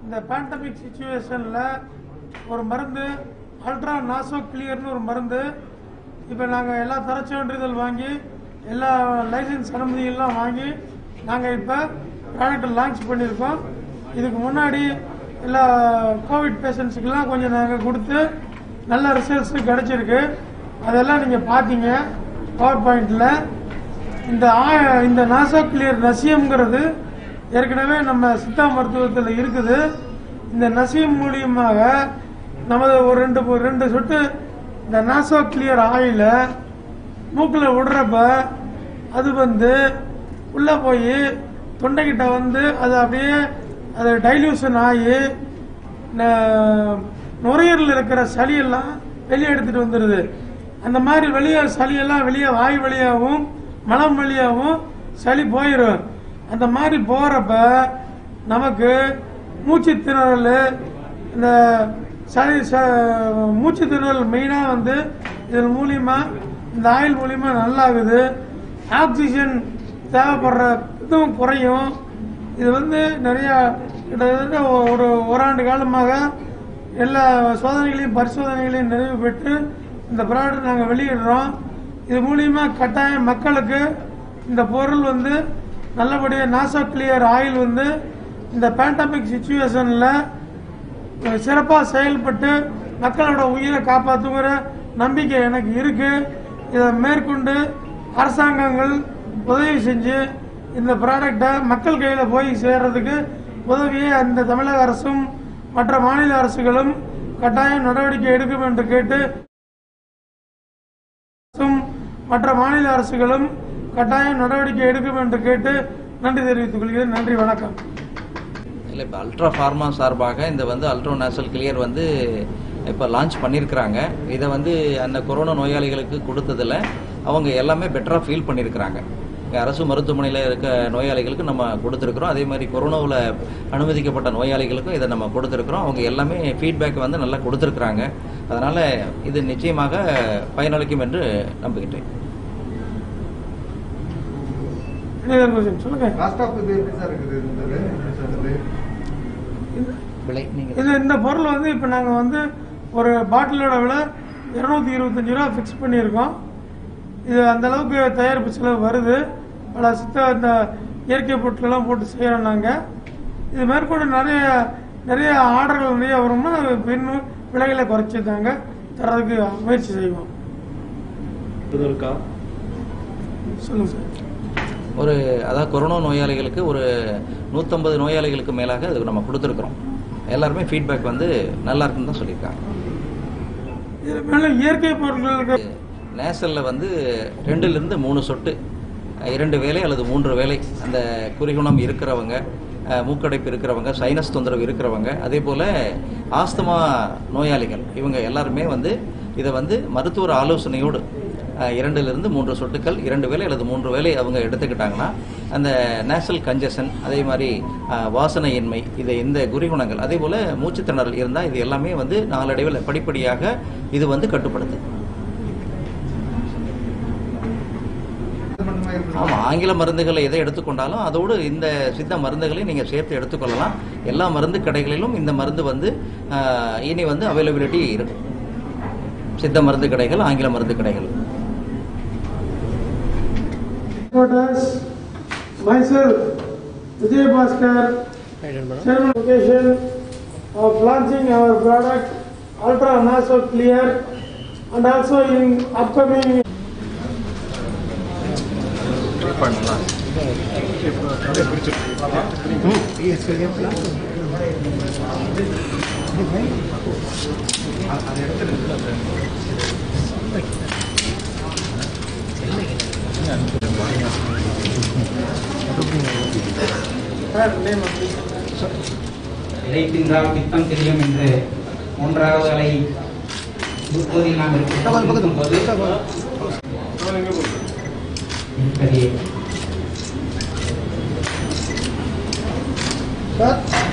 இந்த பேண்டமிக் சுச்சுவேஷனில் ஒரு மருந்து அல்ட்ரா நாசோ கிளியர்னு ஒரு மருந்து இப்போ நாங்கள் எல்லா தரச்சான்றிதழ் வாங்கி எல்லா லைசன்ஸ் அனுமதியெல்லாம் வாங்கி நாங்கள் இப்போ ப்ராடக்ட் லான்ச் பண்ணியிருக்கோம் இதுக்கு முன்னாடி எல்லா கோவிட் பேஷண்ட்ஸுக்கெல்லாம் கொஞ்சம் நாங்கள் கொடுத்து நல்ல ரிசல்ட்ஸ் கிடைச்சிருக்கு அதெல்லாம் நீங்கள் பார்த்தீங்க பவர் பாயிண்டில் இந்த ஆ- இந்த நாசோ கிளியர் நசியம்ங்கிறது ஏற்கனவே நம்ம சித்தா மருத்துவத்தில் இருக்குது இந்த நசியம் மூலியமாக நமது ஒரு ரெண்டு ஒரு ரெண்டு சொட்டு இந்த நாசோ கிளியர் ஆயில மூக்கில் விடுறப்ப அது வந்து உள்ளே போய் தொண்டைக்கிட்ட வந்து அது அப்படியே அது டைல்யூஷன் ஆகி ந- நுரையீரலில் இருக்கிற சளியெல்லாம் வெளியே எடுத்துட்டு வந்துடுது அந்த மாதிரி வெளியே சளியெல்லாம் வெளியே வாய் வழியாகவும் மலம் வழியாகவும் சளி போயிடும் அந்த மாதிரி போறப்ப நமக்கு மூச்சு திணறல் இந்த சளி ச- மூச்சு திணறல் மெயினாக வந்து இதன் மூலியமா இந்த ஆயில் மூலியமா நல்லாகுது ஆக்சிஜன் தேவைப்படுற இதுவும் குறையும் இது வந்து நிறைய கிட்டத்தட்ட ஒரு ஓராண்டு காலமாக எல்லா சோதனைகளையும் பரிசோதனைகளையும் நிறைவு பெற்று இந்த ப்ராடக்ட் நாங்கள் வெளியிடுறோம் இது மூலியமா கட்டாயம் மக்களுக்கு இந்த பொருள் வந்து நல்லபடியாக நாசோ கிளியர் ஆயில் வந்து இந்த பேண்டமிக் சுச்சுவேஷனில் சிறப்பாக செயல்பட்டு மக்களோட உயிரை காப்பாற்றுங்கிற நம்பிக்கை எனக்கு இருக்கு இதை மேற்கொண்டு அரசாங்கங்கள் உதவி செஞ்சு இந்த ப்ராடக்டை மக்கள் கையில் போய் சேர்றதுக்கு உதவியை அந்த தமிழக அரசும் மற்ற மாநில அரசுகளும் கட்டாயம் நடவடிக்கை எடுக்கும் என்று கேட்டு அரசும் மற்ற மாநில அரசுகளும் கட்டாயம் நடவடிக்கை எடுக்கும் என்று கேட்டு நன்றி தெரிவித்துக் கொள்கிறேன் நன்றி வணக்கம் இல்லை இப்போ அல்ட்ரா ஃபார்மா சார்பாக இந்த வந்து அல்ட்ரா நேசல் கிளியர் வந்து இப்போ லான்ச் பண்ணியிருக்கிறாங்க இதை வந்து அந்த கொரோனா நோயாளிகளுக்கு கொடுத்ததில் அவங்க எல்லாமே பெட்டராக ஃபீல் பண்ணியிருக்கிறாங்க இங்க அரசு மருத்துவமனையில் இருக்க நோயாளிகளுக்கு நம்ம கொடுத்துருக்குறோம் அதே மாதிரி கொரோனாவில் அனுமதிக்கப்பட்ட நோயாளிகளுக்கும் இதை நம்ம கொடுத்துருக்குறோம் அவங்க எல்லாமே ஃபீட்பேக் வந்து நல்லா கொடுத்துருக்குறாங்க அதனால் இது நிச்சயமாக பயனளிக்கும் என்று நம்புகின்றேன் Any other question? சொல்லுங்க காஸ்ட் ஆஃப் இது எப்படி சார் இருக்குது இந்த எப்படி சார் இது விலை நீங்கள் இது இந்த பொருள் வந்து இப்போ நாங்கள் வந்து ஒரு பாட்டிலோட விலை இரநூத்தி இருபத்தஞ்சு ரூபா ஃபிக்ஸ் பண்ணியிருக்கோம் இது அந்த அளவுக்கு தயாரிப்பு செலவு வருது பல சித்த இந்த இயற்கை பொருட்கள்லாம் போட்டு செய்கிறோம் நாங்கள் இது மேற்கொண்டு நிறைய நிறைய ஆர்டர்கள் நிறைய வரும்னா இன்னும் விலைகளை குறைச்சி தாங்க தரதுக்கு முயற்சி செய்வோம் இருக்கா சொல்லுங்க சார் ஒரு அதாவது கொரோனா நோயாளிகளுக்கு ஒரு நூற்றம்பது நோயாளிகளுக்கு மேலாக அதுக்கு நம்ம கொடுத்துருக்குறோம் எல்லாருமே ஃபீட்பேக் வந்து நல்லா இருக்குன்னு தான் சொல்லியிருக்காங்க இது மேலே இயற்கை பொருட்களுக்கு நேசலில் வந்து ரெண்டுலேருந்து மூணு சொட்டு அஹ், இரண்டு வேளை அல்லது மூன்று வேளை அந்த குறிகுணம் இருக்கிறவங்க அஹ், மூக்கடைப்பு இருக்கிறவங்க சைனஸ் தொந்தரவு இருக்கிறவங்க அதே போல் ஆஸ்துமா நோயாளிகள் இவங்க எல்லாருமே வந்து இதை வந்து மருத்துவர் ஆலோசனையோடு அஹ், இரண்டிலிருந்து மூன்று சொட்டுக்கள் இரண்டு வேளை அல்லது மூன்று வேளை அவங்க எடுத்துக்கிட்டாங்கன்னா அந்த நேசல் கஞ்சஷன் அதே மாதிரி அஹ், வாசனையின்மை இது இந்த குறிகுணங்கள் அதே போல் மூச்சுத்திணறல் இருந்தால் இது எல்லாமே வந்து நாளடைவில் படிப்படியாக இது வந்து கட்டுப்படுது இது மட்டுமா இருக்குது ஆமாம் ஆங்கில மருந்துகளை எதை எடுத்துக்கொண்டாலும் அதோடு இந்த சித்த மருந்துகளையும் நீங்கள் சேர்த்து எடுத்துக்கொள்ளலாம் எல்லா மருந்து கடைகளிலும் இந்த மருந்து வந்து ஆஹ், இனி வந்து அவைலபிலிட்டி இருக்கும் சித்த மருந்து கடைகள் ஆங்கில மருந்து கடைகள் Headquarters, myself, Vijay Bhaskar, Chairman location of launching our product Ultra Naso Clear and also in upcoming name of this. இழைக்கின்றால் பித்தம் தெரியும் என்று மூன்றாவது அலை குளுக்கோதில் நாம் இருக்கும் போது இருக்கிறது. Sir?